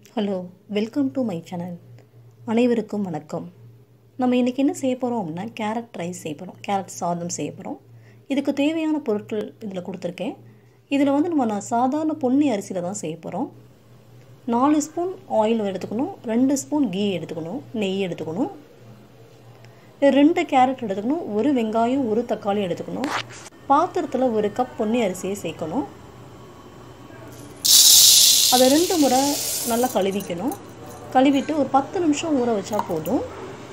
hello welcome to my channel அனைவருக்கும் வணக்கம் நம்ம இன்றைக்கி என்ன செய்ய போகிறோம் அப்படின்னா கேரட் ரைஸ் செய்ய போகிறோம் கேரட் சாதம் செய்ய போகிறோம் இதுக்கு தேவையான பொருட்கள் இதில் கொடுத்துருக்கேன் இதில் வந்து நம்ம நான் சாதாரண பொன்னி அரிசியில் தான் செய்ய போகிறோம் நாலு ஸ்பூன் ஆயில் எடுத்துக்கணும் ரெண்டு ஸ்பூன் கீ எடுத்துக்கணும் நெய் எடுத்துக்கணும் ரெண்டு கேரட் எடுத்துக்கணும் ஒரு வெங்காயம் ஒரு தக்காளி எடுத்துக்கணும் பாத்திரத்தில் ஒரு கப் பொன்னி அரிசியை சேர்க்கணும் அதை ரெண்டு முறை நல்லா கழுவிக்கணும் கழுவிட்டு ஒரு பத்து நிமிஷம் ஊற வச்சா போதும்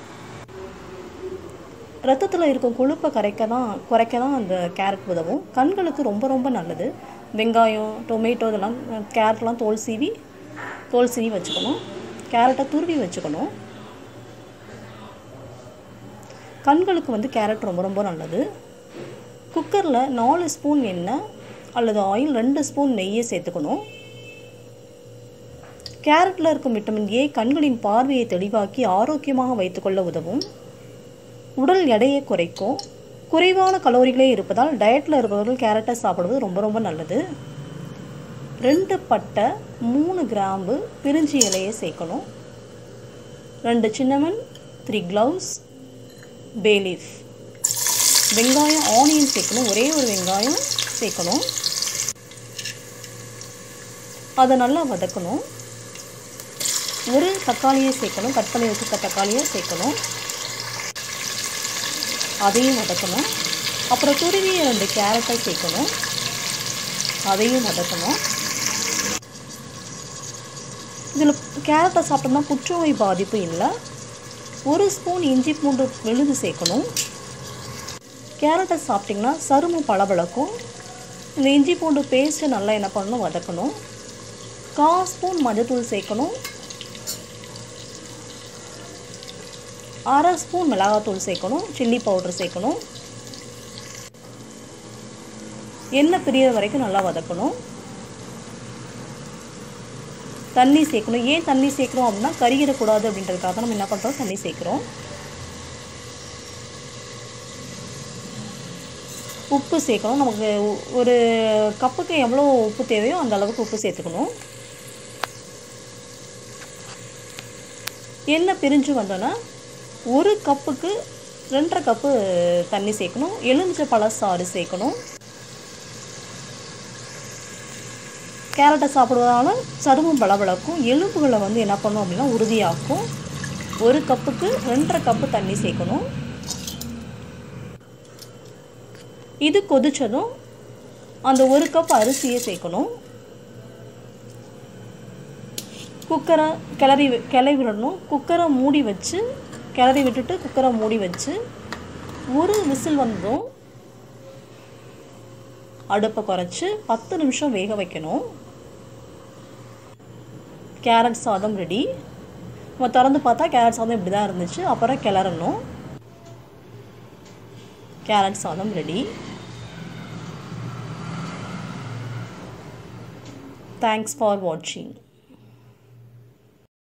ரத்தத்தில் இருக்கும் கொழுப்பை கரைக்க தான் குறைக்க தான் அந்த கேரட் உதவும் கண்களுக்கு ரொம்ப ரொம்ப நல்லது வெங்காயம் டொமேட்டோ இதெல்லாம் கேரட்லாம் தோல் சீவி தோல் சீவி வச்சுக்கணும் கேரட்டை துருவி வச்சுக்கணும் கண்களுக்கு வந்து கேரட் ரொம்ப ரொம்ப நல்லது குக்கரில் நாலு ஸ்பூன் எண்ணெய் அல்லது ஆயில் ரெண்டு ஸ்பூன் நெய்யை சேர்த்துக்கணும் கேரட்டில் இருக்கும் விட்டமின் ஏ கண்களின் பார்வையை தெளிவாக்கி ஆரோக்கியமாக வைத்துக்கொள்ள உதவும் உடல் எடையை குறைக்கும் குறைவான கலோரிகளே இருப்பதால் டயட்டில் இருப்பவர்கள் கேரட்டை சாப்பிடுவது ரொம்ப ரொம்ப நல்லது ரெண்டு பட்டை மூணு கிராம்பு பிரிஞ்சி இலையை சேர்க்கணும் ரெண்டு சின்னமன் த்ரீ க்ளவுஸ் பேலீஃப் வெங்காயம் ஆனியன் சேர்க்கணும் ஒரே ஒரு வெங்காயம் சேர்க்கணும் அதை நல்லா வதக்கணும் ஒரு தக்காளியை சேர்க்கணும் கட் பண்ணி வச்சுருக்க தக்காளியை சேர்க்கணும் அதையும் வதக்கணும் அப்புறம் துருவிய ரெண்டு கேரட்டை சேர்க்கணும் அதையும் வதக்கணும் இதில் கேரட்டை சாப்பிட்டோம்னா புற்றுநோய் பாதிப்பு இல்லை ஒரு ஸ்பூன் இஞ்சி பூண்டு விழுது சேர்க்கணும் கேரட்டை சாப்பிட்டிங்கன்னா சருமம் பளபளக்கும் இந்த இஞ்சி பூண்டு பேஸ்ட்டை நல்லா என்ன பண்ணணும் வதக்கணும் கால் ஸ்பூன் மஞ்சத்தூள் சேர்க்கணும் அரை ஸ்பூன் மிளகாத்தூள் சேர்க்கணும் சில்லி பவுடர் சேர்க்கணும் எண்ணெய் பிரியற வரைக்கும் நல்லா வதக்கணும் தண்ணி சேர்க்கணும் ஏன் தண்ணி சேர்க்குறோம் அப்படின்னா கருகிடக்கூடாது அப்படின்றதுக்காக நம்ம என்ன பண்ணுறோம் தண்ணி சேர்க்குறோம் உப்பு சேர்க்கணும் நமக்கு ஒரு கப்புக்கு எவ்வளோ உப்பு தேவையோ அந்த அளவுக்கு உப்பு சேர்த்துக்கணும் எண்ணெய் பிரிஞ்சு வந்தோன்னா ஒரு கப்புக்கு ரெண்டரை கப்பு தண்ணி சேர்க்கணும் எலுமிச்சை பழச்சாறு சேர்க்கணும் கேரட்டை சாப்பிடுவதால சருமம் பளபளக்கும் எலும்புகளை வந்து என்ன பண்ணும் அப்படின்னா உறுதியாக்கும் ஒரு கப்புக்கு ரெண்டரை கப்பு தண்ணி சேர்க்கணும் இது கொதித்ததும் அந்த ஒரு கப் அரிசியை சேர்க்கணும் குக்கரை கிளறி கிளறி விடணும் குக்கரை மூடி வச்சு கிளறி விட்டுட்டு குக்கரை மூடி வச்சு ஒரு விசில் வந்ததும் அடுப்பை குறைச்சி பத்து நிமிஷம் வேக வைக்கணும் கேரட் சாதம் ரெடி நம்ம திறந்து பார்த்தா கேரட் சாதம் இப்படி தான் இருந்துச்சு அப்புறம் கிளறணும் கேரட் சாதம் ரெடி தேங்க்ஸ் ஃபார் வாட்சிங்